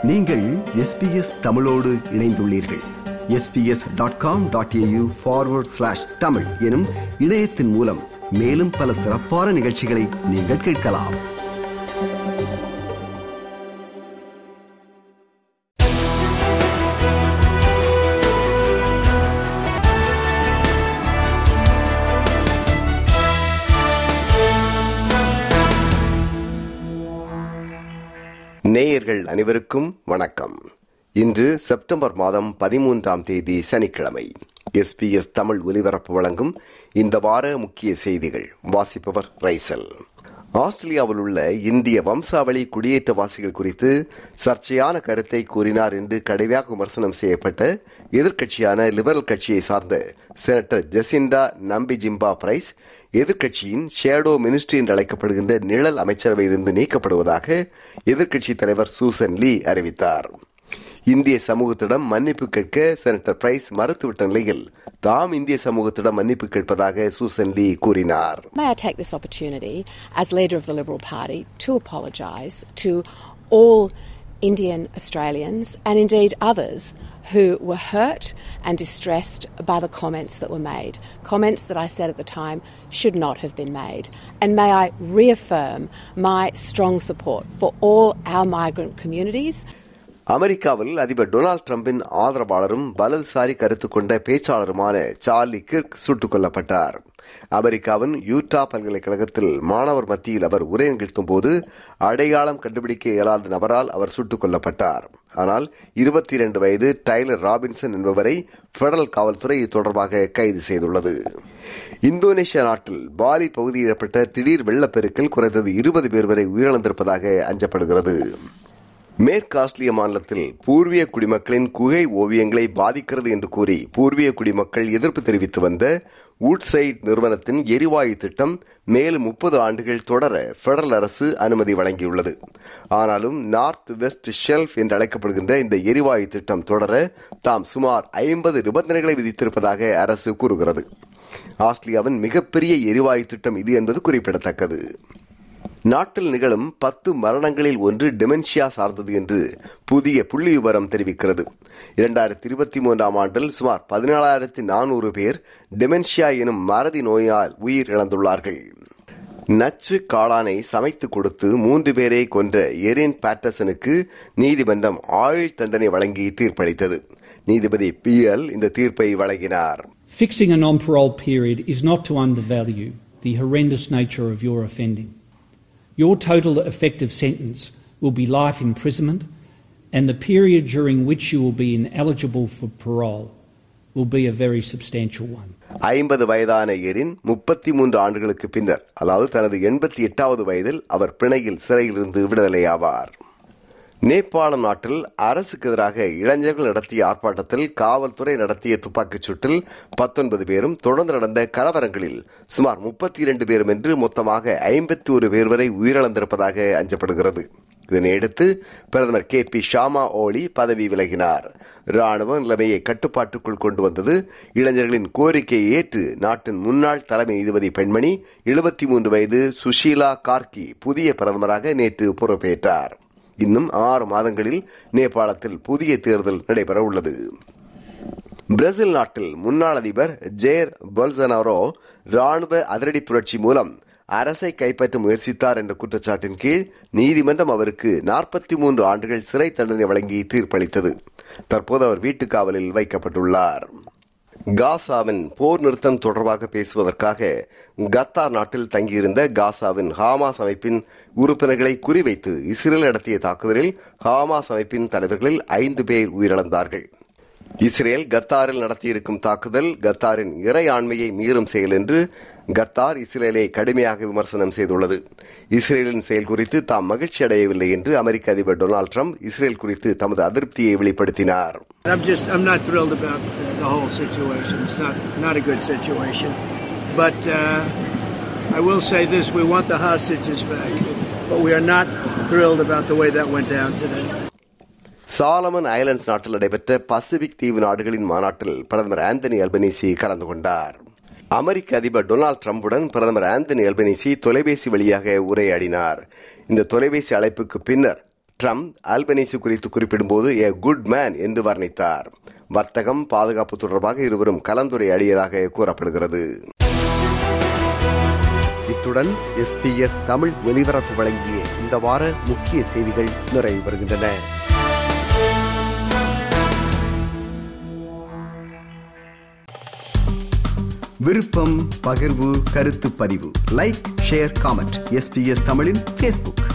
நீங்கள் எஸ்பிஎஸ் தமிழோடு இணைந்துள்ளீர்கள் S B S dot com dot A U forward slash Tamil எனும் இணையத்தின் மூலம் மேலும் பல சிறப்பான நிகழ்ச்சிகளை நீங்கள் கேட்கலாம் நேயர்கள் அனைவருக்கும் வணக்கம் இன்று செப்டம்பர் மாதம் பதிமூன்றாம் தேதி சனிக்கிழமை எஸ்பிஎஸ் தமிழ் ஒலிபரப்பு வழங்கும் இந்த வார முக்கிய செய்திகள் வாசிப்பவர் ரைசல் ஆஸ்திரேலியாவில் உள்ள இந்திய வம்சாவளி குடியேற்றவாசிகள் குறித்து சர்ச்சையான கருத்தை கூறினார் என்று கடுமையாக விமர்சனம் செய்யப்பட்ட எதிர்க்கட்சியான லிபரல் கட்சியை சார்ந்த senator Jacinta Nampijinpa Price எதிர்க்கட்சியின் ஷேடோ மினிஸ்ட்ரி என்று அழைக்கப்படுகின்ற நிழல் அமைச்சரவையிலிருந்து நீக்கப்படுவதாக எதிர்க்கட்சித் தலைவர் சூசன் லீ அறிவித்தார் இந்திய சமூகத்திடம் மன்னிப்பு கேட்க செனட்டர் பிரைஸ் மறுத்துவிட்ட நிலையில் தாம் இந்திய சமூகத்திடம் மன்னிப்பு கேட்பதாக சூசன் லீ கூறினார் May I take this opportunity as leader of the Liberal Party to apologise to all Indian Australians and indeed others who were hurt and distressed by the comments that were made. Comments that I said at the time should not have been made. And may I reaffirm my strong support for all our migrant communities. அமெரிக்காவில் அதிபர் Donald டிரம்பின் ஆதரவாளரும் வலதுசாரி கருத்து கொண்ட பேச்சாளருமான Charlie Kirk சுட்டுக் கொல்லப்பட்டார் அமெரிக்காவின் Utah பல்கலைக்கழகத்தில் மாணவர் மத்தியில் அவர் உரை நிகழ்த்தும் போது அடையாளம் கண்டுபிடிக்க இயலாத நபரால் அவர் சுட்டுக் கொல்லப்பட்டார் ஆனால் இருபத்தி இரண்டு வயது டைலர் ராபின்சன் என்பவரை பெடரல் காவல்துறை இது தொடர்பாக கைது செய்துள்ளது இந்தோனேஷியா நாட்டில் பாலி பகுதியில் ஏற்பட்ட திடீர் வெள்ளப்பெருக்கில் குறைந்தது இருபது பேர் வரை உயிரிழந்திருப்பதாக அஞ்சப்படுகிறது மேற்கு ஆஸ்திரேலிய மாநிலத்தில் பூர்வீக குடிமக்களின் குகை ஓவியங்களை பாதிக்கிறது என்று கூறி பூர்வீக குடிமக்கள் எதிர்ப்பு தெரிவித்து வந்த வூட்சைட் நிறுவனத்தின் எரிவாயு திட்டம் மேலும் முப்பது ஆண்டுகள் தொடர பெடரல் அரசு அனுமதி வழங்கியுள்ளது ஆனாலும் நார்த் வெஸ்ட் ஷெல்ஃப் என்று அழைக்கப்படுகின்ற இந்த எரிவாயு திட்டம் தொடர தாம் சுமார் ஐம்பது நிபந்தனைகளை விதித்திருப்பதாக அரசு கூறுகிறது ஆஸ்திரேலியாவின் மிகப்பெரிய எரிவாயு திட்டம் இது என்பது குறிப்பிடத்தக்கது நாட்டில் நிகழும் பத்து மரணங்களில் ஒன்று டெமென்ஷியா சார்ந்தது என்று புதிய புள்ளி விவரம் தெரிவிக்கிறது இரண்டாயிரத்தி இருபத்தி மூன்றாம் ஆண்டில் சுமார் பதினேழாயிரத்தி நானூறு பேர் டெமென்ஷியா எனும் மறதி நோயால் உயிர் இழந்துள்ளார்கள் நச்சு காளானை சமைத்து கொடுத்து மூன்று பேரை கொன்ற எரின் பேட்டர்சனுக்கு நீதிமன்றம் ஆயுள் தண்டனை வழங்கி தீர்ப்பளித்தது நீதிபதி பி எல் இந்த தீர்ப்பை வழங்கினார் Fixing a non parole period is not to undervalue the horrendous nature of your offending. Your total effective sentence will be life imprisonment, and the period during which you will be ineligible for parole will be a very substantial one. ஐம்பது வயதான எரின் முப்பத்தி மூன்று ஆண்டுகளுக்கு பின்னர் அதாவது தனது எண்பத்தி எட்டாவது வயதில் அவர் பிணையில் சிறையிலிருந்து விடுதலையாவார் நேபாள நாட்டில் அரசுக்கு எதிராக இளைஞர்கள் நடத்திய ஆர்ப்பாட்டத்தில் காவல்துறை நடத்திய துப்பாக்கிச் சூட்டில் பத்தொன்பது பேரும் தொடர்ந்து நடந்த கலவரங்களில் சுமார் முப்பத்தி இரண்டு பேரும் என்று மொத்தமாக ஐம்பத்தி ஒரு பேர் வரை உயிரிழந்திருப்பதாக அஞ்சப்படுகிறது இதனையடுத்து பிரதமர் கே பி ஷாமா ஓலி பதவி விலகினார் ராணுவ நிலைமையை கட்டுப்பாட்டுக்குள் கொண்டு வந்தது இளைஞர்களின் கோரிக்கையை ஏற்று நாட்டின் முன்னாள் தலைமை நீதிபதி பெண்மணி எழுபத்தி மூன்று வயது சுஷீலா கார்கி புதிய பிரதமராக நேற்று பொறுப்பேற்றார் இன்னும் ஆறு மாதங்களில் நேபாளத்தில் புதிய தேர்தல் நடைபெற உள்ளது பிரேசில் நாட்டில் முன்னாள் அதிபர் ஜேர் பொல்சனாரோ ராணுவ அதிரடி புரட்சி மூலம் அரசை கைப்பற்ற முயற்சித்தார் என்ற குற்றச்சாட்டின் கீழ் நீதிமன்றம் அவருக்கு நாற்பத்தி மூன்று ஆண்டுகள் சிறை தண்டனை வழங்கி தீர்ப்பளித்தது தற்போது அவர் வீட்டு காவலில் வைக்கப்பட்டுள்ளார் காசாவின் போர் நிறுத்தம் தொடர்பாக பேசுவதற்காக கத்தார் நாட்டில் தங்கியிருந்த காசாவின் ஹாமாஸ் அமைப்பின் உறுப்பினர்களை குறிவைத்து இஸ்ரேல் நடத்திய தாக்குதலில் ஹாமாஸ் அமைப்பின் தலைவர்களில் ஐந்து பேர் உயிரிழந்தார்கள் இஸ்ரேல் கத்தாரில் நடத்தியிருக்கும் தாக்குதல் கத்தாரின் இறையாண்மையை மீறும் செயல் என்று கத்தார் இஸ்ரேலை கடுமையாக விமர்சனம் செய்துள்ளது இஸ்ரேலின் செயல் குறித்து தாம் மகிழ்ச்சி அடையவில்லை என்று அமெரிக்க அதிபர் டொனால்டு ட்ரம்ப் இஸ்ரேல் குறித்து தமது அதிருப்தியை வெளிப்படுத்தினார் I'm just I'm not thrilled about the, the whole situation. It's not not a good situation, but uh, I will say this: we want the hostages back, but we are not thrilled about the way that went down today. Solomon Islands நாட்டில் நடைபெற்ற Pacific தீவு நாடுகளின் மாநாட்டில் பிரதமர் Anthony Albanese கலந்து கொண்டார் அமெரிக்க அதிபர் Donald டிரம்புடன் பிரதமர் ஆந்தனி அல்பனீசி தொலைபேசி வழியாக உரையாடினார் இந்த தொலைபேசி அழைப்புக்கு பின்னர் ட்ரம்ப் அல்பனீசி குறித்து குறிப்பிடும்போது ஏ குட் மேன் என்று வர்ணித்தார் வர்த்தகம் பாதுகாப்பு தொடர்பாக இருவரும் கலந்துரையாடியதாக கூறப்படுகிறது இத்துடன் எஸ்பிஎஸ் தமிழ் ஒலிபரப்பு வழங்கிய இந்த வார முக்கிய செய்திகள் நிறைவு பெறுகின்றன விருப்பம் பகிர்வு கருத்து பதிவு லைக் ஷேர் காமெண்ட் எஸ்பிஎஸ் தமிழின் ஃபேஸ்புக்